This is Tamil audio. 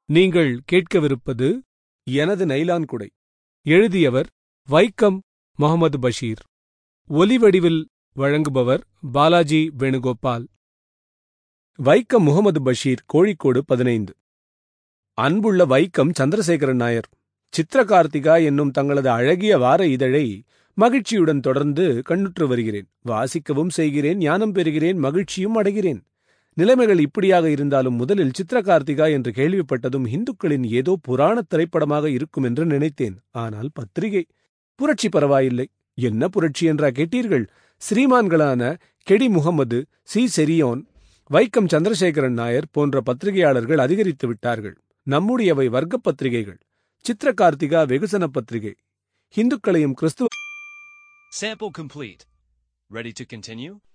நீங்கள் கேட்கவிருப்பது எனது நைலான் குடை எழுதியவர் வைக்கம் முகமது பஷீர் ஒலிவடிவில் வழங்குபவர் பாலாஜி வேணுகோபால் வைக்கம் முகமது பஷீர் கோழிக்கோடு பதினைந்து அன்புள்ள வைக்கம் சந்திரசேகரன் நாயர் சித்திரகார்த்திகா என்னும் தங்களது அழகிய வார இதழை மகிழ்ச்சியுடன் தொடர்ந்து கண்ணுற்று வருகிறேன் வாசிக்கவும் செய்கிறேன் ஞானம் பெறுகிறேன் மகிழ்ச்சியும் அடைகிறேன் நிலைமைகள் இப்படியாக இருந்தாலும் முதலில் சித்திரகார்த்திகா என்று கேள்விப்பட்டதும் இந்துக்களின் ஏதோ புராணத் திரைப்படமாக இருக்கும் என்று நினைத்தேன் ஆனால் பத்திரிகை புரட்சி பரவாயில்லை என்ன புரட்சி என்றா கேட்டீர்கள் ஸ்ரீமான்களான கெடி முகமது சி செரியோன் வைக்கம் சந்திரசேகரன் நாயர் போன்ற பத்திரிகையாளர்கள் அதிகரித்து விட்டார்கள் நம்முடையவை வர்க்க பத்திரிகைகள் சித்திரகார்த்திகா வெகுசன பத்திரிகை இந்துக்களையும் கிறிஸ்துவ Sample complete. Ready to continue?